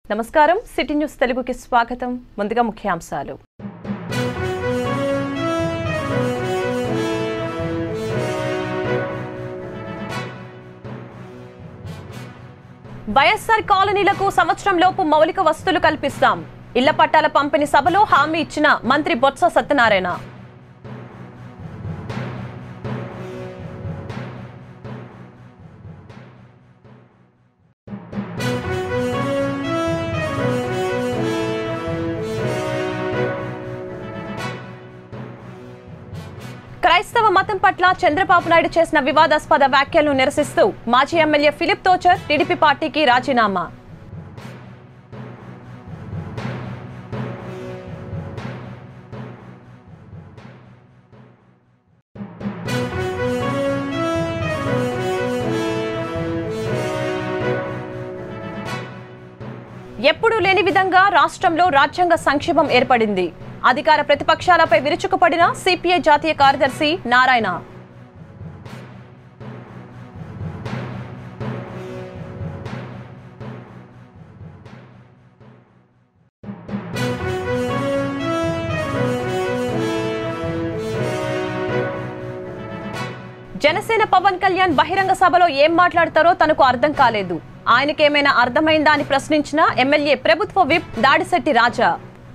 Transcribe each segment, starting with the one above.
నమస్కారం city news తెలుగుకి స్వాగతం ముందుగా ముఖ్యాంశాలు వైఎస్ఆర్ కాలనీలకు సంవత్సరం లోపు మౌలిక వస్తువులు కల్పిస్తాం ఇళ్ల పట్టాల పంపిణీ సభలో హామీ ఇచ్చిన మంత్రి బొత్స సత్యనారాయణ క్రైస్తవ మతం పట్ల చంద్రబాబు నాయుడు చేసిన వివాదాస్పద వ్యాఖ్యలను నిరసిస్తూ మాజీ ఎమ్మెల్యే ఫిలిప్ తోచర్ టీడీపీ పార్టీకి రాజీనామా ఎప్పుడూ లేని విధంగా రాష్ట్రంలో రాజ్యాంగ సంక్షేమం ఏర్పడింది అధికార ప్రతిపక్షాలపై విరుచుకుపడిన సిపిఐ జాతీయ కార్యదర్శి నారాయణ జనసేన పవన్ కళ్యాణ్ బహిరంగ సభలో ఏం మాట్లాడతారో తనకు అర్థం కాలేదు ఆయనకేమైనా అర్థమైందా అని ప్రశ్నించిన ఎమ్మెల్యే ప్రభుత్వ విప్ దాడిశెట్టి రాజా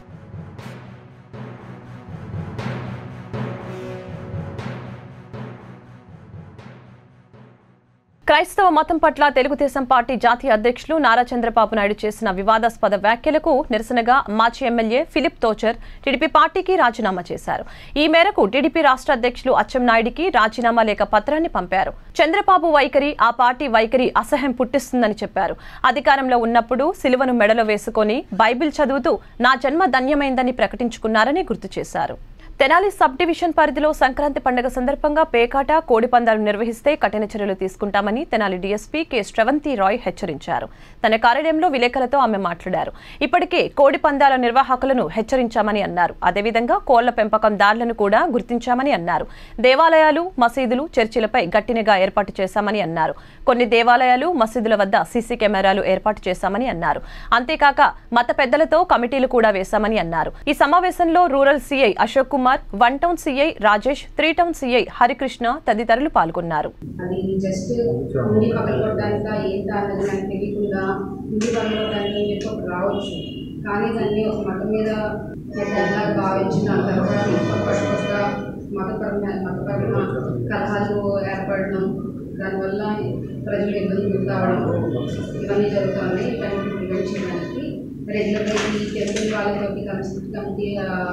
క్రైస్తవ మతం పట్ల తెలుగుదేశం పార్టీ జాతీయ అధ్యక్షులు నారా చంద్రబాబు నాయుడు చేసిన వివాదాస్పద వ్యాఖ్యలకు నిరసనగా మాజీ ఎమ్మెల్యే ఫిలిప్ తోచర్ టీడీపీ పార్టీకి రాజీనామా చేశారు ఈ మేరకు టీడీపీ రాష్ట్ర అధ్యక్షులు అచ్చెన్నాయుడికి రాజీనామా లేఖ పత్రాన్ని పంపారు చంద్రబాబు వైఖరి ఆ పార్టీ వైఖరి అసహ్యం పుట్టిస్తుందని చెప్పారు అధికారంలో ఉన్నప్పుడు సిలువను మెడలో వేసుకొని బైబిల్ చదువుతూ నా జన్మ ధన్యమైందని ప్రకటించుకున్నారని గుర్తు చేశారు తెనాలి సబ్ డివిజన్ పరిధిలో సంక్రాంతి పండుగ సందర్భంగా పేకాట కోడి పందాలు నిర్వహిస్తే కఠిన చర్యలు తీసుకుంటామని తెనాలి డీఎస్పీ కె శ్రవంతి రాయ్ హెచ్చరించారు తన కార్యాలయంలో విలేకరులతో ఆమె మాట్లాడారు ఇప్పటికే కోడి పందాల నిర్వాహకులను హెచ్చరించామని అన్నారు అదేవిధంగా కోళ్ల పెంపకందారులను కూడా గుర్తించామని అన్నారు దేవాలయాలు మసీదులు చర్చిలపై గట్టి నిఘా ఏర్పాటు చేశామని అన్నారు కొన్ని దేవాలయాలు మసీదుల వద్ద సీసీ కెమెరాలు ఏర్పాటు చేశామని అన్నారు అంతేకాక మత పెద్దలతో కమిటీలు కూడా వేశామని అన్నారు ఈ సమావేశంలో rural CI Ashok Kumar one town CI Rajesh three town CI Harikrishna తదితరులు పాల్గొన్నారు అది జస్ట్ ఉండి పక్కన కొట్టడానికి ఏంటి అన్నది నాకు తెలియకుండా ఉండి పక్కన కొట్టడానికి అని చెప్పి ఒకటి రావచ్చు కానీ దాన్ని ఒక మతం మీద పెద్దగా భావించి దాని తర్వాత ఇంకా కొత్త కొత్త మతపరమైన మతపరమైన కలహాలు ఏర్పడడం దానివల్ల ప్రజలు ఇబ్బంది గురి కావడం ఇవన్నీ జరుగుతున్నాయి ఇవన్నీ ప్రివెంట్ చేయడానికి రెగ్యులర్గా ఈ టెంపుల్ వాళ్ళతోటి కలిసి కమిటీ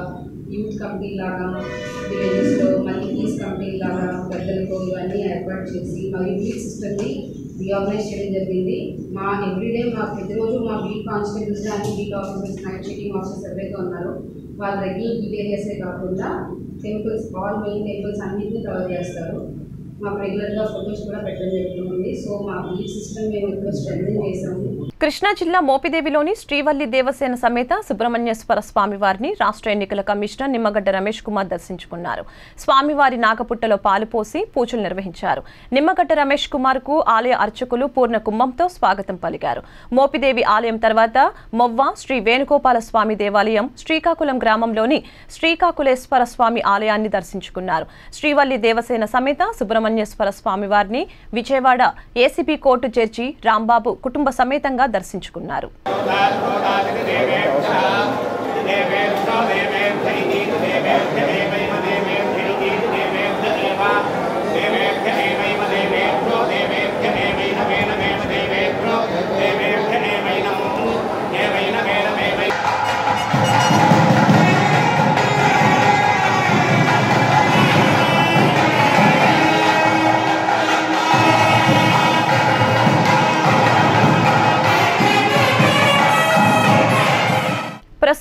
యూత్ కమిటీ లాగా విలేజెస్లో మళ్ళీ పీస్ కమిటీ లాగా పెద్దలతో ఇవన్నీ ఏర్పాటు చేసి మా యూనిట్ సిస్టమ్ని రీఆర్గనైజ్ చేయడం జరిగింది మా ఎవ్రీడే మా ప్రతిరోజు మా బీట్ కానిస్టేబుల్స్ కానీ బీట్ ఆఫీసర్స్ నైట్ షీటింగ్ ఆఫీసర్స్ ఎవరైతే ఉన్నారో వాళ్ళ రెగ్యులర్ బీట్ ఏరియాసే కాకుండా టెంపుల్స్ ఆల్ మెయిన్ టెంపుల్స్ అన్నింటినీ కవర్ చేస్తారు మాకు రెగ్యులర్గా ఫొటోస్ కూడా పెట్టడం జరుగుతుంది సో మా బీట్ సిస్టమ్ మేము ఇప్పుడు స్ట్రెంగ్ చేసాము కృష్ణా జిల్లా మోపిదేవిలోని శ్రీవల్లి దేవసేన సమేత సుబ్రహ్మణ్యేశ్వర స్వామివారిని రాష్ట్ర ఎన్నికల కమిషనర్ నిమ్మగడ్డ రమేష్ కుమార్ దర్శించుకున్నారు స్వామివారి నాగపుట్టలో పాలు పోసి పూజలు నిర్వహించారు నిమ్మగడ్డ రమేష్ కుమార్ కు ఆలయ అర్చకులు పూర్ణ కుంభంతో స్వాగతం పలికారు మోపిదేవి ఆలయం తర్వాత మొవ్వ శ్రీ వేణుగోపాల స్వామి దేవాలయం శ్రీకాకుళం గ్రామంలోని శ్రీకాకుళేశ్వర స్వామి ఆలయాన్ని దర్శించుకున్నారు శ్రీవల్లి దేవసేన సమేత సుబ్రహ్మణ్యేశ్వర స్వామివారిని విజయవాడ ఏసీబీ కోర్టు చేర్చి రాంబాబు కుటుంబ సమేతంగా దర్శించుకున్నారు శ్రీ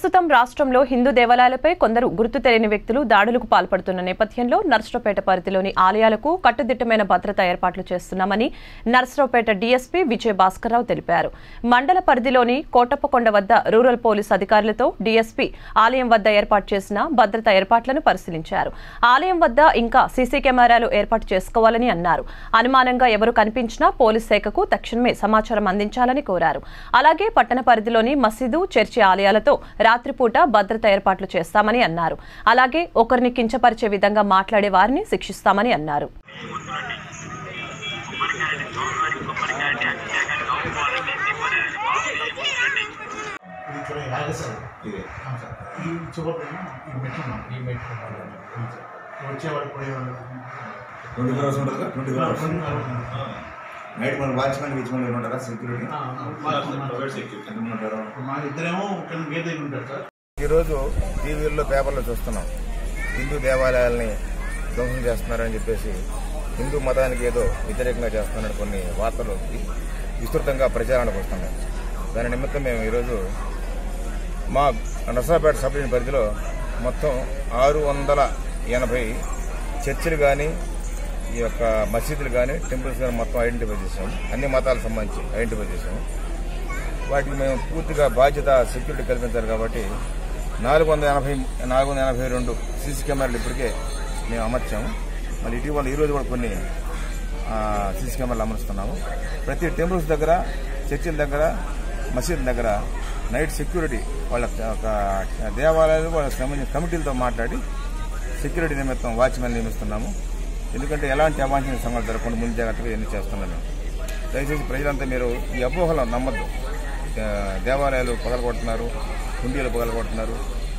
ప్రస్తుతం రాష్ట్రంలో హిందూ దేవాలయాలపై కొందరు గుర్తు తెలియని వ్యక్తులు దాడులకు పాల్పడుతున్న నేపథ్యంలో నర్సరావుపేట పరిధిలోని ఆలయాలకు కట్టుదిట్టమైన భద్రత ఏర్పాట్లు చేస్తున్నామని నర్సరావుపేట డీఎస్పీ విజయ భాస్కర్రావు తెలిపారు మండల పరిధిలోని కోటప్పకొండ వద్ద రూరల్ పోలీస్ అధికారులతో డీఎస్పీ ఆలయం వద్ద ఏర్పాటు చేసిన భద్రతా ఏర్పాట్లను పరిశీలించారు ఆలయం వద్ద ఇంకా సీసీ కెమెరాలు ఏర్పాటు చేసుకోవాలని అన్నారు అనుమానంగా ఎవరు కనిపించినా పోలీస్ శాఖకు తక్షణమే సమాచారం అందించాలని కోరారు అలాగే పట్టణ పరిధిలోని మసీదు చర్చి ఆలయాలతో రాత్రిపూట భద్రత ఏర్పాట్లు చేస్తామని అన్నారు అలాగే ఒకరిని కించపరిచే విధంగా మాట్లాడే వారిని శిక్షిస్తామని అన్నారు ఇది ఇక్కడ రాగసారు ఇదే అవును సార్ ఈ చూపపైన ఈ మెట్లు ఈ మెట్లు వచ్చేవాళ్ళు పోయేవాళ్ళు ట్వంటీ ఫోర్ అవర్స్ ఉంటుందా ట్వంటీ ఫోర్ అవర్స్ కొన్ని కావాలి. నైట్ మన వాచ్మెన్ గిచ్మెన్ ఉంటారా సెక్యూరిటీ ఆ, ప్రైవేట్ సెక్యూరిటీ ఎంత ఉంటారు మా ఇద్దరేమో ఇక్కడ గేట్ దగ్గర ఉంటారు సార్ ఈరోజు టీవీల్లో పేపర్లో చూస్తున్నాం హిందూ దేవాలయాల్ని ధ్వంసం చేస్తున్నారని చెప్పేసి హిందూ మతానికి ఏదో వ్యతిరేకంగా చేస్తున్నారని కొన్ని వార్తలు వి- విస్తృతంగా ప్రచారానికి వస్తున్నాయి దాని నిమిత్తం మేము ఈరోజు మా నర్సాపేట సబ్ డివిజన్ పరిధిలో మొత్తం ఆరు వందల ఎనభై చర్చిలు కానీ ఈ యొక్క మసీదులు కానీ టెంపుల్స్ కానీ మొత్తం ఐడెంటిఫై చేసాం అన్ని మతాలకు సంబంధించి ఐడెంటిఫై చేసాం వాటికి మేము పూర్తిగా బాధ్యత సెక్యూరిటీ కల్పించాలి కాబట్టి నాలుగు వందల ఎనభై నాలుగు వందల ఎనభై రెండు సీసీ కెమెరాలు ఇప్పటికే మేము అమర్చాము మళ్ళీ ఇటీవల ఈరోజు కూడా కొన్ని ఆ, సీసీ కెమెరాలు అమరుస్తున్నాము ప్రతి టెంపుల్స్ దగ్గర చర్చిల దగ్గర మసీదుల దగ్గర నైట్ సెక్యూరిటీ వాళ్ళ ఒక దేవాలయాలు వాళ్ళకి సంబంధించిన కమిటీలతో మాట్లాడి సెక్యూరిటీ నిమిత్తం వాచ్మెన్ నియమిస్తున్నాము ఎందుకంటే ఎలాంటి అవాంఛనీయ సంఘటనలు జరగకుండా ముందు జాగ్రత్తగా ఎన్ని చేస్తున్నాము దయచేసి ప్రజలంతా మీరు ఈ అపోహలు నమ్మద్దు ఆ, దేవాలయాలు పగలగొడుతున్నారు హుండీలు పగలగొడుతున్నారు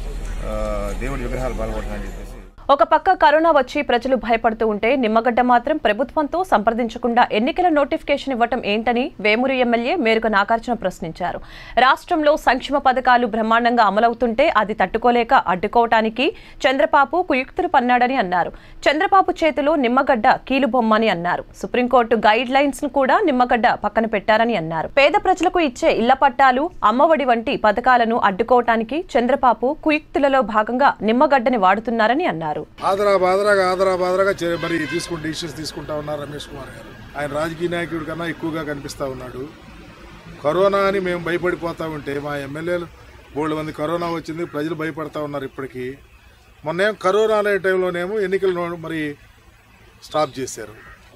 ఆ, దేవుడి విగ్రహాలు పగలగొడుతున్నారని చెప్పేసి ఒక పక్క కరోనా వచ్చి ప్రజలు భయపడుతూ ఉంటే నిమ్మగడ్డ మాత్రం ప్రభుత్వంతో సంప్రదించకుండా ఎన్నికల నోటిఫికేషన్ ఇవ్వటం ఏంటని వేమూరు ఎమ్మెల్యే మేరుక నాగార్జున ప్రశ్నించారు రాష్ట్రంలో సంక్షేమ పథకాలు బ్రహ్మాండంగా అమలవుతుంటే అది తట్టుకోలేక అడ్డుకోవటానికి చంద్రబాబు కుయుక్తులు పన్నాడని అన్నారు చంద్రబాబు చేతిలో నిమ్మగడ్డ కీలుబొమ్మని అన్నారు సుప్రీంకోర్టు గైడ్ లైన్స్ ను కూడా నిమ్మగడ్డ పక్కన పెట్టారని అన్నారు పేద ప్రజలకు ఇచ్చే ఇళ్ల పట్టాలు అమ్మఒడి వంటి పథకాలను అడ్డుకోవటానికి చంద్రబాబు కుయుక్తులలో భాగంగా నిమ్మగడ్డని వాడుతున్నారని అన్నారు ఆదరా బాదరాగా ఆదరా బాదరాగా చే- మరి తీసుకుంటే డిసిషన్స్ తీసుకుంటా ఉన్నారు రమేష్ కుమార్ గారు ఆయన రాజకీయ నాయకుడి కన్నా ఎక్కువగా కనిపిస్తా ఉన్నాడు కరోనా అని మేము భయపడిపోతా ఉంటే మా ఎమ్మెల్యేలు బోల్డ్ మంది కరోనా వచ్చింది ప్రజలు భయపడతా ఉన్నారు ఇప్పటికీ మొన్నేం కరోనా అనే టైంలోనేమో ఎన్నికలు నో- మరి స్టాప్ చేశారు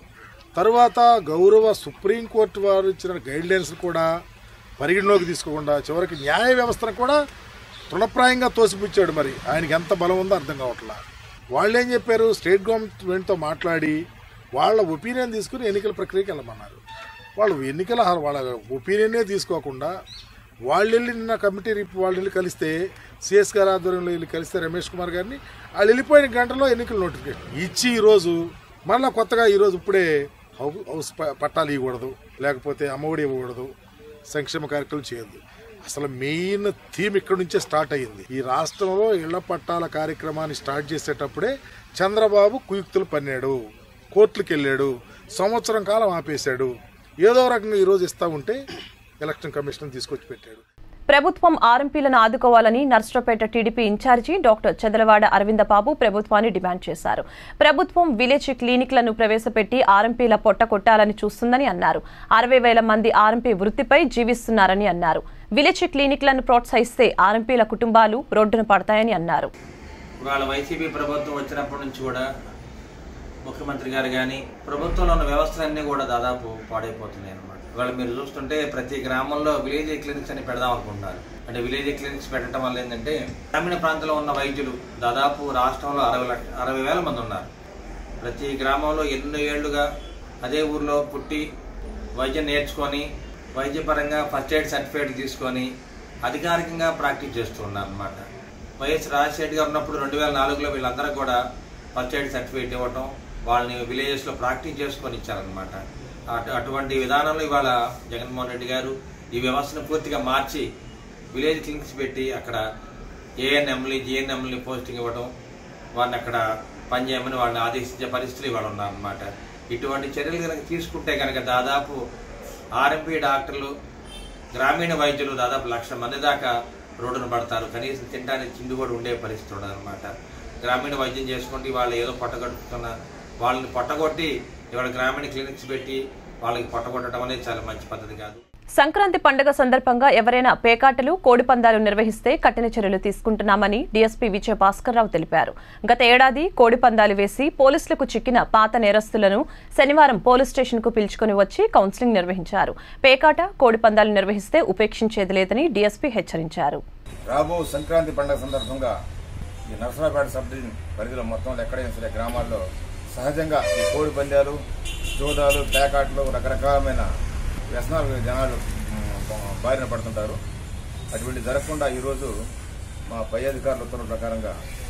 తర్వాత గౌరవ సుప్రీంకోర్టు వారు ఇచ్చిన గైడ్ లైన్స్ కూడా పరిగణలోకి తీసుకోకుండా చివరికి న్యాయ వ్యవస్థను కూడా తృణప్రాయంగా తోసిపుచ్చాడు మరి ఆయనకి ఎంత బలం ఉందో అర్థం కావట్లా వాళ్ళు ఏం చెప్పారు స్టేట్ గవర్నమెంట్తో మాట్లాడి వాళ్ళ ఒపీనియన్ తీసుకుని ఎన్నికల ప్రక్రియకి వెళ్ళమన్నారు వాళ్ళు ఎన్నికల వాళ్ళ ఒపీనియనే తీసుకోకుండా వాళ్ళు వెళ్ళి నిన్న కమిటీ రిప్ వాళ్ళు వెళ్ళి కలిస్తే సిఎస్ గారి ఆధ్వర్యంలో వెళ్ళి కలిస్తే రమేష్ కుమార్ గారిని వాళ్ళు వెళ్ళిపోయిన గంటలో ఎన్నికల నోటిఫికేషన్ ఇచ్చి ఈరోజు మళ్ళీ కొత్తగా ఈరోజు ఇప్పుడే హౌ- హౌస్ ప- పట్టాలు ఇవ్వకూడదు లేకపోతే అమ్మఒడి ఇవ్వకూడదు సంక్షేమ కార్యక్రమం చేయొద్దు అసలు మెయిన్ థీమ్ ఇక్కడ నుంచే స్టార్ట్ అయ్యింది ఈ రాష్ట్రంలో ఇళ్ల పట్టాల కార్యక్రమాన్ని స్టార్ట్ చేసేటప్పుడే చంద్రబాబు కుయుక్తులు పన్నాడు కోర్టులకు వెళ్ళాడు సంవత్సరం కాలం ఆపేశాడు ఏదో రకంగా ఈరోజు ఇస్తా ఉంటే ఎలక్షన్ కమిషన్ తీసుకొచ్చి పెట్టాడు ప్రభుత్వం ఆర్ఎంపీలను ఆదుకోవాలని Narasaraopet TDP incharge doctor Chadalavada Aravinda Babu ప్రభుత్వాన్ని డిమాండ్ చేశారు ప్రభుత్వం విలేజ్ క్లినిక్లను ప్రవేశపెట్టి ఆర్ఎంపీల పొట్ట కొట్టాలని చూస్తుందని అన్నారు అరవై వేల మంది ఆర్ఎంపీ వృత్తిపై జీవిస్తున్నారని అన్నారు విలేజ్ క్లినిక్లను ప్రోత్సహిస్తే ఆర్ఎంపీల కుటుంబాలు రోడ్డున పడతాయని అన్నారు ఇవాళ వైసీపీ ప్రభుత్వం వచ్చినప్పటి నుంచి కూడా ముఖ్యమంత్రి గారు కానీ ప్రభుత్వంలో ఉన్న వ్యవస్థలన్నీ కూడా దాదాపు పాడైపోతున్నాయి అన్నమాట ఇవాళ మీరు చూస్తుంటే ప్రతి గ్రామంలో విలేజ్ క్లినిక్స్ అని పెడదాం అనుకుంటున్నారు అంటే విలేజ్ క్లినిక్స్ పెట్టడం వల్ల ఏంటంటే గ్రామీణ ప్రాంతంలో ఉన్న వైద్యులు దాదాపు రాష్ట్రంలో అరవై లక్ష అరవై వేల మంది ఉన్నారు ప్రతి గ్రామంలో ఎన్నో ఏళ్లుగా అదే ఊర్లో పుట్టి వైద్యం నేర్చుకొని వైద్యపరంగా ఫస్ట్ ఎయిడ్ సర్టిఫికేట్ తీసుకొని అధికారికంగా ప్రాక్టీస్ చేస్తూ ఉన్నారు అనమాట వైఎస్ రాజశేఖర్ గారు ఉన్నప్పుడు రెండు వేల నాలుగులో వీళ్ళందరూ కూడా ఫస్ట్ ఎయిడ్ సర్టిఫికేట్ ఇవ్వటం వాళ్ళని విలేజెస్లో ప్రాక్టీస్ చేసుకొని ఇచ్చారనమాట అటు అటువంటి విధానంలో ఇవాళ జగన్మోహన్ రెడ్డి గారు ఈ వ్యవస్థను పూర్తిగా మార్చి విలేజ్ క్లినిక్స్ పెట్టి అక్కడ ఏఎన్ఎంని జిఎన్ఎంని పోస్టింగ్ ఇవ్వడం వారిని అక్కడ పనిచేయమని వాళ్ళని ఆదేశించే పరిస్థితులు ఇవాళ ఉన్నారన్నమాట ఇటువంటి చర్యలు కనుక తీసుకుంటే కనుక దాదాపు ఆర్ఎంపీ డాక్టర్లు గ్రామీణ వైద్యులు దాదాపు లక్ష మంది దాకా రోడ్డున పడతారు కనీసం తినడానికి తిండి కూడా ఉండే పరిస్థితి ఉండదు అనమాట గ్రామీణ వైద్యం చేసుకుంటే వాళ్ళు ఏదో పొట్టగొట్టుకున్న వాళ్ళని పొట్టగొట్టి ఇవాళ గ్రామీణ క్లినిక్స్ పెట్టి వాళ్ళకి పొట్టగొట్టడం అనేది చాలా మంచి పద్ధతి కాదు సంక్రాంతి పండుగ సందర్భంగా ఎవరైనా పేకాటలు కోడిపందాలు నిర్వహిస్తే కఠిన చర్యలు తీసుకుంటున్నామని డీఎస్పీ విజయ భాస్కర్రావు తెలిపారు గత ఏడాది కోడిపందాలు వేసి పోలీసులకు చిక్కిన పాత నేరస్తులను శనివారం పోలీస్ స్టేషన్కు పిలుచుకుని వచ్చి కౌన్సిలింగ్ నిర్వహించారు పేకాట కోడిపందాలు నిర్వహిస్తే ఉపేక్షించేది లేదని డీఎస్పీ హెచ్చరించారు రాబో సంక్రాంతి పండుగ సందర్భంగా ఈ నరసరాపేట సబ్ డివిజన్ పరిధిలో మొత్తం ఎక్కడైనా సరే గ్రామాల్లో సహజంగా ఈ కోడి పందాలు జోదాలు పేకాట్లు రకరకాలమైన వ్యసనాలు జనాలు ఉమ్, బారిన పడుతుంటారు అటువంటి జరగకుండా ఈరోజు మా పై అధికారుల ఉత్తర్వుల ప్రకారంగా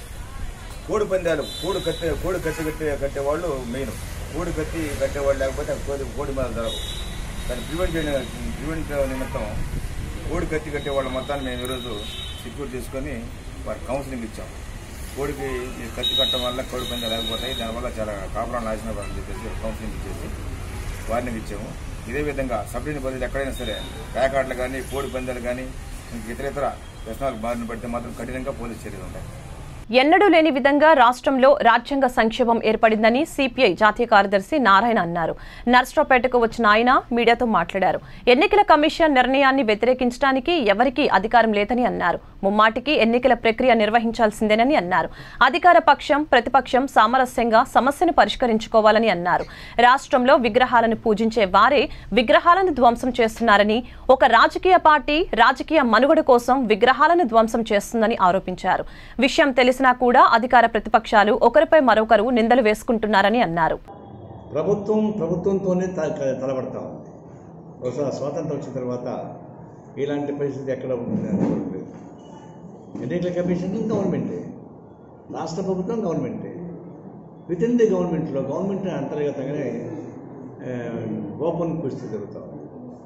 కోడి పందాలు కోడి కట్టే కోడి కట్టి కట్టే కట్టేవాళ్ళు మెయిన్ కోడి కట్టి కట్టేవాళ్ళు లేకపోతే ఆ కోడి కోడి మీద జరగవు దాన్ని ప్రివెంట్ చేయడం ప్రివెంట్ నిమిత్తం కోడి కత్తి కట్టే వాళ్ళ మొత్తాన్ని మేము ఈరోజు సెక్యూర్ తీసుకొని వారికి కౌన్సిలింగ్ ఇచ్చాం కోడికి ఈ కత్తి కట్టడం వల్ల కోడి పందాలు లేకపోతాయి దానివల్ల చాలా కాపురాలు నాశనం అవ్వాలని చెప్పేసి కౌన్సిలింగ్ ఇచ్చేసి వార్నింగ్ ఇచ్చాము ఇదే విధంగా సబ్డివిజన్ పరిధిలో ఎక్కడైనా సరే ప్యాకాట్లు కానీ కోడి పందాలు కానీ ఇంక ఇతర ఇతర వ్యసనాలకు బారిన పడితే మాత్రం కఠినంగా పోలీస్ చర్యలు ఉంటాయి ఎన్నడూ లేని విధంగా రాష్ట్రంలో రాజ్యాంగ సంక్షేమం ఏర్పడిందని సిపిఐ జాతీయ కార్యదర్శి నారాయణ అన్నారు నర్సరావుపేటకు వచ్చిన ఆయన మీడియాతో మాట్లాడారు ఎన్నికల కమిషన్ నిర్ణయాన్ని వ్యతిరేకించడానికి ఎవరికీ అధికారం లేదని అన్నారు ముమ్మాటికి ఎన్నికల ప్రక్రియ నిర్వహించాల్సిందేనని అన్నారు అధికార పక్షం ప్రతిపక్షం సామరస్యంగా సమస్యను పరిష్కరించుకోవాలని అన్నారు రాష్ట్రంలో విగ్రహాలను పూజించే వారే విగ్రహాలను ధ్వంసం చేస్తున్నారని ఒక రాజకీయ పార్టీ రాజకీయ మనుగడ కోసం విగ్రహాలను ధ్వంసం చేస్తుందని ఆరోపించారు విషయం తెలిసినా కూడా అధికార ప్రతిపక్షాలు ఒకరిపై మరొకరు నిందలు వేసుకుంటున్నారని అన్నారు ప్రభుత్వం ప్రభుత్వంతోనే త- తలబడతా ఉంది బహుశా స్వాతంత్రం వచ్చిన తర్వాత ఇలాంటి పరిస్థితి ఎక్కడ ఉంటుంది అనుకోవట్లేదు ఎన్నికల కమిషన్ గవర్నమెంటే రాష్ట్ర ప్రభుత్వం గవర్నమెంటే విత్ ఇన్ ది గవర్నమెంట్లో గవర్నమెంట్ అంతర్గతంగానే ఆ, ఓపెన్ కుస్తీ జరుగుతూ ఉంది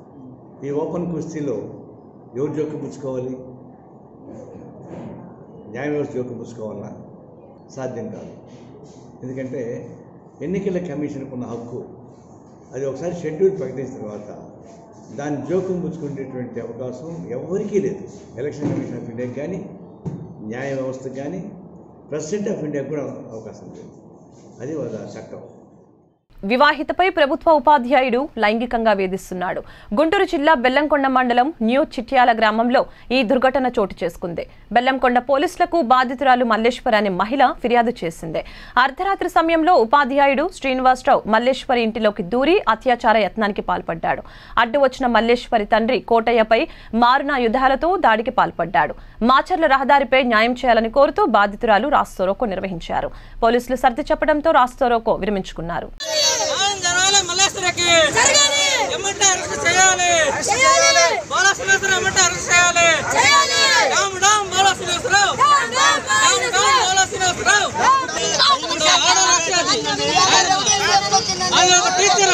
ఈ ఓపెన్ కుస్తీలో ఎవరు జోక్యం పుచ్చుకోవాలి న్యాయ వ్యవస్థ జోక్యం పుచ్చుకోవాలన్నా సాధ్యం కాదు ఎందుకంటే ఎన్నికల కమిషన్కు ఉన్న హక్కు అది ఒకసారి షెడ్యూల్ ప్రకటించిన తర్వాత దాన్ని జోక్యం పుచ్చుకునేటువంటి అవకాశం ఎవరికీ లేదు ఎలక్షన్ కమిషన్ ఆఫ్ ఇండియాకి కానీ న్యాయ వ్యవస్థకు కానీ ప్రెసిడెంట్ ఆఫ్ ఇండియాకి కూడా అవకాశం లేదు అది వాళ్ళ చట్టం వివాహితపై ప్రభుత్వ ఉపాధ్యాయుడు లైంగికంగా వేధిస్తున్నాడు గుంటూరు జిల్లా బెల్లంకొండ మండలం న్యూ చిట్యాల గ్రామంలో ఈ దుర్ఘటన చోటు చేసుకుంది బెల్లంకొండ పోలీసులకు బాధితురాలు మల్లేశ్వరి అనే మహిళ ఫిర్యాదు చేసింది అర్ధరాత్రి సమయంలో ఉపాధ్యాయుడు శ్రీనివాసరావు మల్లేశ్వరి ఇంటిలోకి దూరి అత్యాచార యత్నానికి పాల్పడ్డాడు అడ్డు వచ్చిన మల్లేశ్వరి తండ్రి కోటయ్యపై మారున యుద్ధాలతో దాడికి పాల్పడ్డాడు మాచర్ల రహదారిపై న్యాయం చేయాలని కోరుతూ బాధితురాలు రాస్తోరోకో నిర్వహించారు పోలీసులు సర్ది చెప్పడంతో రాస్తోరోకో విరమించుకున్నారు న్యాయం జరగాలి మల్లేశ్వరికి ఎమ్మంటే అరెస్ట్ చేయాలి బాలా సురేశ్వరం ఎమ్మంటే అరెస్ట్ చేయాలి డామ్ డామ్ బాలా సురేశ్వరం డామ్ డామ్ బాలా సురేశ్వరం ఆయన ఒక టీచరు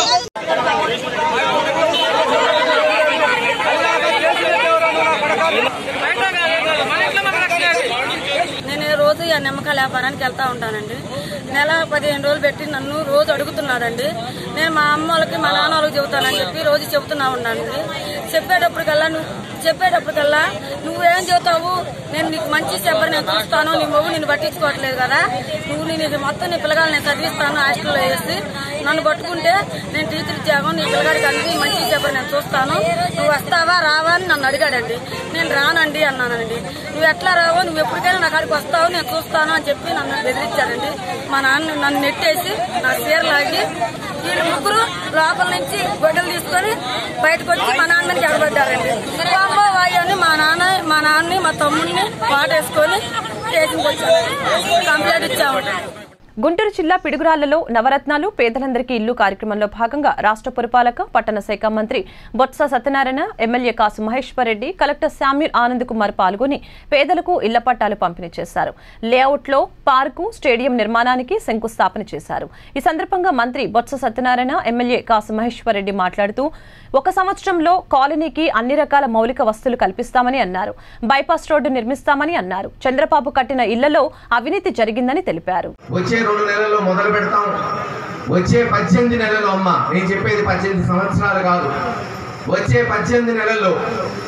నేను రోజు ఆ నిమ్మకాయల వ్యాపారానికి వెళ్తా ఉంటానండి నెల పదిహేను రోజులు పెట్టి నన్ను రోజు అడుగుతున్నాడండి నేను మా అమ్మ వాళ్ళకి మా నాన్న వాళ్ళకి చెబుతానని చెప్పి రోజు చెబుతున్నా ఉన్నానండి చెప్పేటప్పటికల్లా నువ్వు చెప్పేటప్పటికల్లా నువ్వేం చెబుతావు నేను నీకు మంచి చెప్పని నేను చూస్తాను నీ మొగ్గు నిన్ను పట్టించుకోవట్లేదు కదా నువ్వు నేను మొత్తం నీ పిల్లగాలు నేను చదివిస్తాను హాస్టల్లో వేసి నన్ను పట్టుకుంటే నేను టీచర్ త్యాగం నీ పిల్లగాడికి అన్ని మంచి చెప్పని నేను చూస్తాను నువ్వు వస్తావా రావా అని నన్ను అడిగాడండి నేను రానండి అన్నానండి నువ్వు ఎట్లా రావో నువ్వు ఎప్పటికైనా నా కాడికి వస్తావు నేను చూస్తాను అని చెప్పి నన్ను బెదిరించారండి మా నాన్న నన్ను నెట్టేసి నా చీర లాగి వీళ్ళు ముగ్గురు లోపల నుంచి గొడ్డలు తీసుకొని బయటకు వచ్చి మా నాన్నకి ఎడబడ్డారండి బాంబో వాయని మా నాన్న మా నాన్నని మా తమ్ముడిని పాటేసుకొని స్టేషన్కి వచ్చాము కంప్లైంట్ ఇచ్చాము గుంటూరు జిల్లా పిడుగురాళ్లలో నవరత్నాలు పేదలందరికీ ఇల్లు కార్యక్రమంలో భాగంగా రాష్ట్ర పురపాలక పట్టణ శాఖ మంత్రి Botsa Satyanarayana MLA Kasu Maheshwar Reddy collector Samuel Anand Kumar పాల్గొని పేదలకు ఇళ్ల పట్టాలు పంపిణీ చేశారు లేఅవుట్లో పార్కు స్టేడియం నిర్మాణానికి శంకుస్థాపన చేశారు ఈ సందర్భంగా మంత్రి బొత్స సత్యనారాయణ ఎమ్మెల్యే కాసు మహేశ్వర్ రెడ్డి మాట్లాడుతూ ఒక సంవత్సరంలో కాలనీకి అన్ని రకాల మౌలిక వస్తువులు కల్పిస్తామని అన్నారు బైపాస్ రోడ్డు నిర్మిస్తామని అన్నారు చంద్రబాబు కట్టిన ఇళ్లలో అవినీతి జరిగిందని తెలిపారు వచ్చే రెండు నెలల్లో మొదలు పెడతాం వచ్చే పద్దెనిమిది నెలలు అమ్మ నేను చెప్పేది పద్దెనిమిది సంవత్సరాలు కాదు వచ్చే పద్దెనిమిది నెలల్లో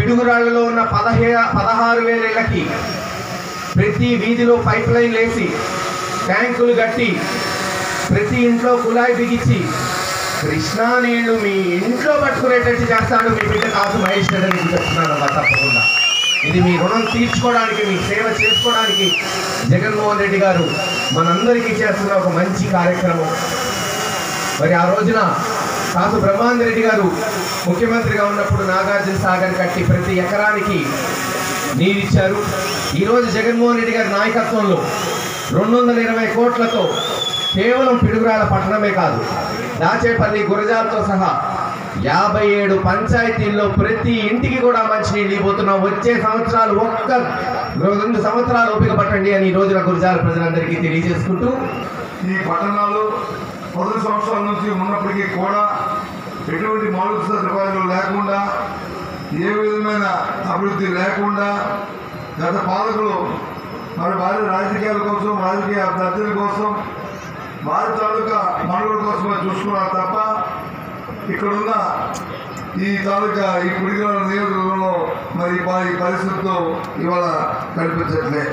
పిడుగురాళ్లలో ఉన్న పదహే పదహారు వేల ఇళ్ళకి ప్రతి వీధిలో పైప్ లైన్ వేసి ట్యాంకులు కట్టి ప్రతి ఇంట్లో కుళాయి బిగించి కృష్ణా నీళ్లు మీ ఇంట్లో పట్టుకునేటట్టు చేస్తాడు మీ బిడ్డ కాసు మహేష్ రెడ్డి అని చెప్తున్నాను అమ్మా తప్పకుండా ఇది మీ రుణం తీర్చుకోవడానికి మీ సేవ చేసుకోవడానికి జగన్మోహన్ రెడ్డి గారు మనందరికీ చేస్తున్న ఒక మంచి కార్యక్రమం మరి ఆ రోజున కాసు బ్రహ్మానంద రెడ్డి గారు ముఖ్యమంత్రిగా ఉన్నప్పుడు నాగార్జున సాగర్ కట్టి ప్రతి ఎకరానికి నీరిచ్చారు ఈరోజు జగన్మోహన్ రెడ్డి గారి నాయకత్వంలో రెండు వందల ఇరవై కోట్లతో కేవలం పిడుగురాల పట్టణమే కాదు దాచేపల్లి గురజాలతో సహా యాభై ఏడు పంచాయతీల్లో ప్రతి ఇంటికి కూడా మంచినీళ్ళు ఇవ్వబోతున్నాం వచ్చే సంవత్సరాలు ఒక్క రెండు సంవత్సరాలు ఓపిక పట్టండి అని ఈ రోజున గురజాల ప్రజలందరికీ తెలియజేసుకుంటూ ఈ పట్టణాలు పది సంవత్సరాల నుంచి ఉన్నప్పటికీ కూడా ఎటువంటి మౌలిక సదుపాయాలు లేకుండా ఏ విధమైన అభివృద్ధి లేకుండా గత పాలకులు మరి వారి రాజకీయాల కోసం రాజకీయ అభ్యర్థుల కోసం వారి తాలూకా మనుగడ కోసమే చూసుకున్నారు తప్ప ఇక్కడున్న ఈ తాలూకా ఈ కుడిగల నియోజకవర్గంలో మరి ఈ పరిస్థితులు ఇవాళ కనిపించట్లే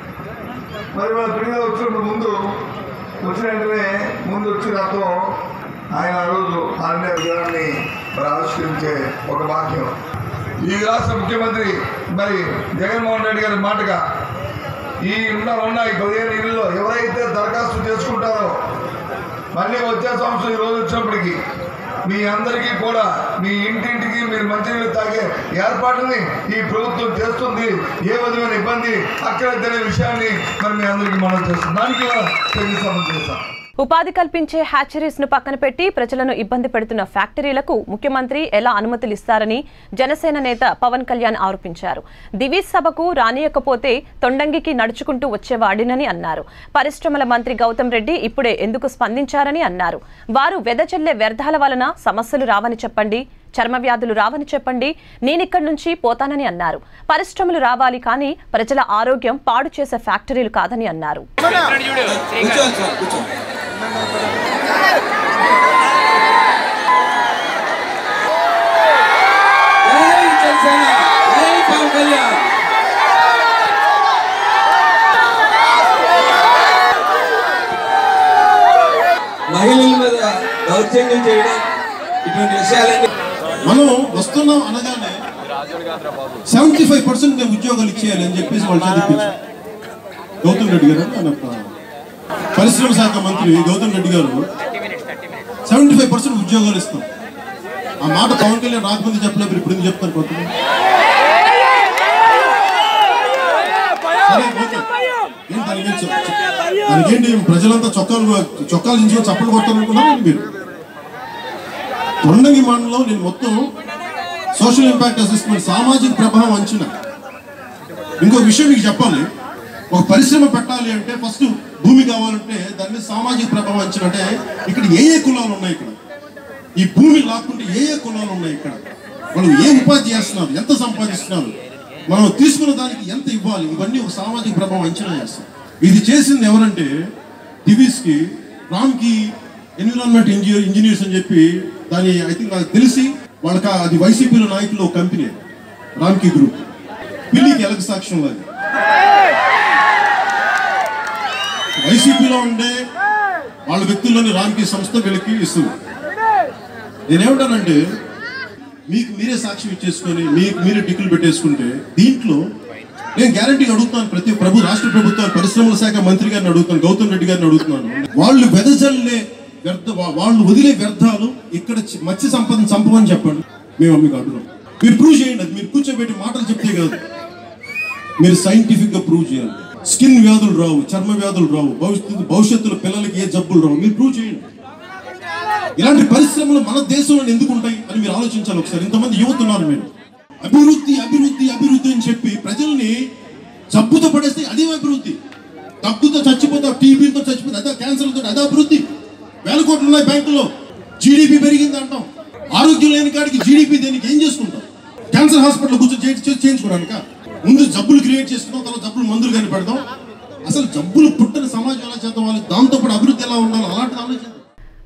మరి వాళ్ళ పిల్లలు వచ్చినప్పుడు ముందు వచ్చిన వెంటనే ముందు వచ్చి నాతో ఆయన ఆ రోజు ఆంధ్ర విధానాన్ని మరి ఆవిష్కరించే ఒక వాక్యం ఈ రాష్ట్ర ముఖ్యమంత్రి మరి జగన్మోహన్ రెడ్డి గారి మాటగా ఈ ఉన్న ఉన్న ఈ పదిహేను ఇళ్ళలో ఎవరైతే దరఖాస్తు చేసుకుంటారో మళ్ళీ వచ్చే సంవత్సరం ఈ రోజు వచ్చినప్పటికీ మీ అందరికీ కూడా మీ ఇంటింటికి మీరు మంచినీళ్ళు తాగే ఏర్పాటుని ఈ ప్రభుత్వం చేస్తుంది ఏ విధమైన ఇబ్బంది అక్కడ తెలియని విషయాన్ని మరి మీ అందరికీ మనం చేస్తాం దానికి తెలియజేస్తామని చేస్తాం ఉపాధి కల్పించే హ్యాచరీస్ ను పక్కన పెట్టి ప్రజలను ఇబ్బంది పెడుతున్న ఫ్యాక్టరీలకు ముఖ్యమంత్రి ఎలా అనుమతులు ఇస్తారని జనసేన నేత పవన్ కళ్యాణ్ ఆరోపించారు దివీస్ సభకు రానియకపోతే తొండంగికి నడుచుకుంటూ వచ్చేవాడినని అన్నారు పరిశ్రమల మంత్రి గౌతమ్ రెడ్డి ఇప్పుడే ఎందుకు స్పందించారని అన్నారు వారు వెదజల్లే వ్యర్థాల వలన సమస్యలు రావని చెప్పండి చర్మ వ్యాధులు రావని చెప్పండి నేనిక్కడి నుంచి పోతానని అన్నారు పరిశ్రమలు రావాలి కానీ ప్రజల ఆరోగ్యం పాడు చేసే ఫ్యాక్టరీలు కాదని అన్నారు మహిళల మీద దౌర్జన్యం చేయడం ఇటువంటి విషయాలన్నీ మనం వస్తున్నాం అనగానే సెవెంటీ ఫైవ్ పర్సెంట్ మేము ఉద్యోగాలు ఇచ్చేయాలి అని చెప్పేసి వాళ్ళు చదివించారు గౌతమ్ రెడ్డి గారు ఆయన పరిశ్రమ శాఖ మంత్రి గౌతమ్ రెడ్డి గారు సెవెంటీ ఫైవ్ పర్సెంట్ ఉద్యోగాలు ఇస్తాం ఆ మాట పవన్ కళ్యాణ్ రాకముందు చెప్పలేదు ఇప్పుడు ఎందుకు చెప్తారు కొంతమంది సరే, ఓకే. ఏం దానికేం చెప్- చెప్- దానికేంటి ప్రజలంతా చొక్కాలు చొక్కాలు దించుకొని చప్పలు కొట్టాలనుకున్నారు మీరు తొండంగి మండలం నేను మొత్తం సోషల్ ఇంపాక్ట్ అసెస్మెంట్ సామాజిక ప్రభావం అంచనా ఇంకో విషయం మీకు చెప్పాలి ఒక పరిశ్రమ పెట్టాలి అంటే ఫస్ట్ భూమి కావాలంటే దాని మీద సామాజిక ప్రభావం అంచనా అంటే ఇక్కడ ఏ ఏ కులాలు ఉన్నాయి ఇక్కడ ఈ భూమి లాక్కుంటే ఏ ఏ కులాలు ఉన్నాయి ఇక్కడ వాళ్ళు ఏ ఉపాధి చేస్తున్నారు ఎంత సంపాదిస్తున్నారు మనం తీసుకున్న దానికి ఎంత ఇవ్వాలి ఇవన్నీ ఒక సామాజిక ప్రభావం అంచనా చేస్తాం ఇది చేసింది ఎవరంటే దివీస్కి రామ్కి ఎన్విరాన్మెంట్ ఇంజనీర్ ఇంజనీర్స్ అని చెప్పి దాని ఐ థింక్ నాకు తెలిసి వాళ్ళకి ఆ- అది వైసీపీలో నాయకులు ఒక కంపెనీ రామ్కి గ్రూప్ పిల్లికి ఎలక సాక్ష్యం అది వైసీపీలో ఉండే వాళ్ళ వ్యక్తుల్లోని రామ్కి సంస్థ వీళ్ళకి ఇస్తుంది నేనేమంటానంటే మీకు మీరే సాక్ష్యం ఇచ్చేసుకొని మీకు మీరే టిక్కులు పెట్టేసుకుంటే దీంట్లో నేను గ్యారంటీగా అడుగుతాను ప్రతి ప్రభు రాష్ట్ర ప్రభుత్వం పరిశ్రమల శాఖ మంత్రి గారిని అడుగుతాను గౌతమ్ రెడ్డి గారిని అడుగుతున్నాను వాళ్ళు వెదజల్లే వ్యర్థ వా- వాళ్ళు వదిలే వ్యర్థాలు ఇక్కడ చి- మత్స్య సంపదను చంపమని చెప్పండి మేము మీకు అడుగుతాం మీరు ప్రూవ్ చేయండి అది మీరు కూర్చోబెట్టి మాటలు చెప్తే కాదు మీరు సైంటిఫిక్ గా ప్రూవ్ చేయాలి స్కిన్ వ్యాధులు రావు చర్మ వ్యాధులు రావు భవిష్యత్తు భవిష్యత్తులో పిల్లలకి ఏ జబ్బులు రావు మీరు ప్రూవ్ చేయండి ఇలాంటి పరిశ్రమలు మన దేశంలో ఎందుకు ఉంటాయి అని మీరు ఆలోచించాలి ఒకసారి ఇంతమంది యువత ఉన్నారు మీరు అభివృద్ధి అభివృద్ధి అభివృద్ధి అని చెప్పి ప్రజల్ని జబ్బుతో పడేస్తే అదే అభివృద్ధి దగ్గుతో చచ్చిపోతావు టీబీతో చచ్చిపోతే అదే క్యాన్సర్తో అదే అభివృద్ధి వేల కోట్లు ఉన్నాయి బ్యాంకులో జీడిపి పెరిగింది అంటాం ఆరోగ్యం లేని కాడికి జీడిపి దేనికి ఏం చేసుకుంటాం క్యాన్సర్ హాస్పిటల్ కూర్చొని చేయించు- చేయించు- చేయించుకోవడానిక ముందు జబ్బులు క్రియేట్ చేసుకున్నాం తర్వాత జబ్బులు మందులు కానీ పెడతాం అసలు జబ్బులు పుట్టని సమాజం ఎలా చేద్దాం వాళ్ళకి దాంతో పాటు అభివృద్ధి ఎలా ఉండాలి అలాంటిది ఆలోచించాలి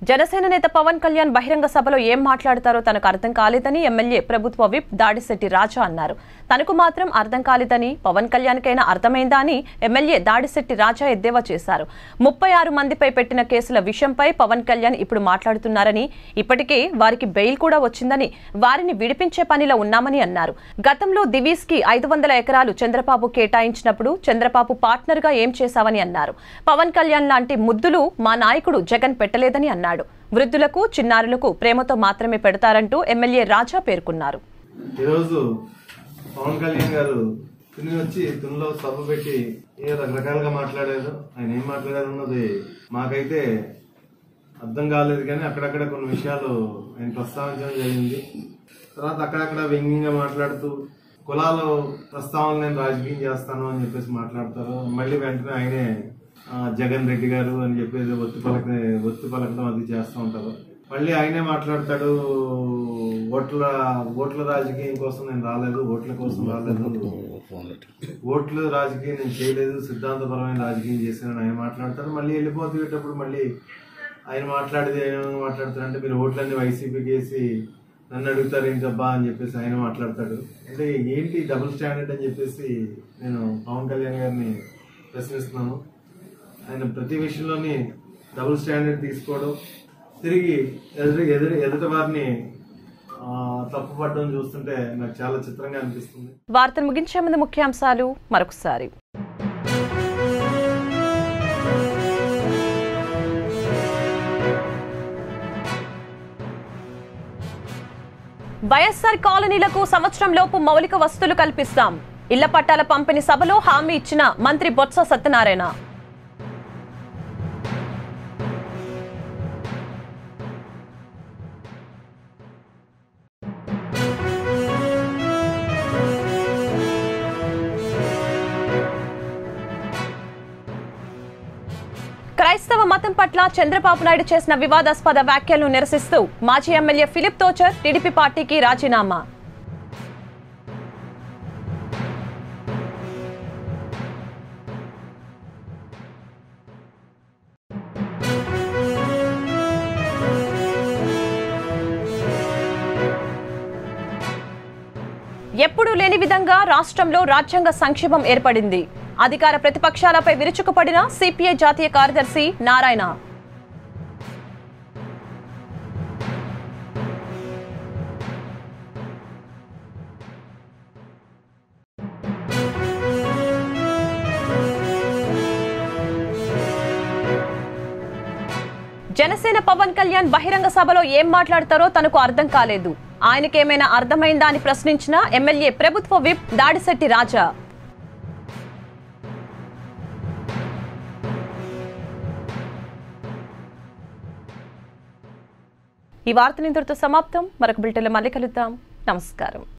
జనసేన నేత పవన్ కళ్యాణ్ బహిరంగ సభలో ఏం మాట్లాడతారో తనకు అర్థం కాలేదని ఎమ్మెల్యే ప్రభుత్వ విప్ దాడిశెట్టి రాజా అన్నారు తనకు మాత్రం అర్థం కాలేదని పవన్ కళ్యాణ్కైనా అర్థమైందా అని ఎమ్మెల్యే దాడిశెట్టి రాజా ఎద్దేవా చేశారు ముప్పై ఆరు మందిపై పెట్టిన కేసుల విషయంపై పవన్ కళ్యాణ్ ఇప్పుడు మాట్లాడుతున్నారని ఇప్పటికే వారికి బెయిల్ కూడా వచ్చిందని వారిని విడిపించే పనిలో ఉన్నామని అన్నారు గతంలో దివీస్ కి ఐదు వందల ఎకరాలు చంద్రబాబు కేటాయించినప్పుడు చంద్రబాబు పార్ట్నర్ గా ఏం చేశావని అన్నారు పవన్ కళ్యాణ్ లాంటి ముద్దులు మా నాయకుడు జగన్ పెట్టలేదని అన్నాడు వృద్ధులకు చిన్నారులకు ప్రేమతో మాత్రమే పెడతారంటూ ఎమ్మెల్యే రాజా పేర్కొన్నారు ఈరోజు పవన్ కళ్యాణ్ గారు తుని వచ్చి తునిలో సభ పెట్టి ఏ రకరకాలుగా మాట్లాడారు ఆయన ఏం మాట్లాడారు అన్నది మాకైతే అర్థం కాలేదు కానీ అక్కడక్కడ కొన్ని విషయాలు ఆయన ప్రస్తావించడం జరిగింది తర్వాత అక్కడక్కడ వ్యంగ్యంగా మాట్లాడుతూ కులాల ప్రస్తావన నేను రాజకీయం చేస్తాను అని చెప్పేసి మాట్లాడతారు మళ్ళీ వెంటనే ఆయనే ఆ, జగన్ రెడ్డి గారు అని చెప్పేసి ఒత్తి పలక ఒత్తి పలకడం అది చేస్తూ ఉంటారు మళ్ళీ ఆయనే మాట్లాడతాడు ఓట్ల ఓట్ల రాజకీయం కోసం నేను రాలేదు ఓట్ల కోసం రాలేదు ఓట్ల రాజకీయం నేను చేయలేదు సిద్ధాంతపరమైన రాజకీయం చేశానని ఆయన మాట్లాడతారు మళ్ళీ వెళ్ళిపోతేటప్పుడు మళ్ళీ ఆయన మాట్లాడేది ఏమైనా మాట్లాడతారంటే మీరు ఓట్లన్నీ వైసీపీకి వేసి నన్ను అడుగుతారు ఏంటబ్బా అని చెప్పేసి ఆయన మాట్లాడతాడు అంటే ఏంటి డబుల్ స్టాండర్డ్ అని చెప్పేసి నేను పవన్ కళ్యాణ్ గారిని ప్రశ్నిస్తున్నాను ఆయన ప్రతి విషయంలోని డబుల్ స్టాండర్డ్ తీసుకోవడం తిరిగి ఎదురు ఎదురు ఎదుటి వారిని ఆ, తప్పుపడడం చూస్తుంటే నాకు చాలా చిత్రంగా అనిపిస్తుంది వార్తలు ముగించే ముందు ముఖ్యాంశాలు మరొకసారి వైఎస్ఆర్ కాలనీలకు సంవత్సరం లోపు మౌలిక వస్తువులు కల్పిస్తాం ఇళ్ల పట్టాల పంపిణీ సభలో హామీ ఇచ్చిన మంత్రి బొత్స సత్యనారాయణ క్రైస్తవ మతం పట్ల చంద్రబాబు నాయుడు చేసిన వివాదాస్పద వ్యాఖ్యలను నిరసిస్తూ మాజీ ఎమ్మెల్యే ఫిలిప్ తోచర్ టీడీపీ పార్టీకి రాజీనామా ఎప్పుడూ లేని విధంగా రాష్ట్రంలో రాజ్యాంగ సంక్షేమం ఏర్పడింది అధికార ప్రతిపక్షాలపై విరుచుకుపడిన సిపిఐ జాతీయ కార్యదర్శి నారాయణ జనసేన పవన్ కళ్యాణ్ బహిరంగ సభలో ఏం మాట్లాడతారో తనకు అర్థం కాలేదు ఆయనకేమైనా అర్థమైందా అని ప్రశ్నించిన ఎమ్మెల్యే ప్రభుత్వ విప్ దాడిశెట్టి రాజా ఈ వార్తలు ఇంతటితో సమాప్తం మరొక బిల్టెలో మళ్ళీ కలుద్దాం నమస్కారం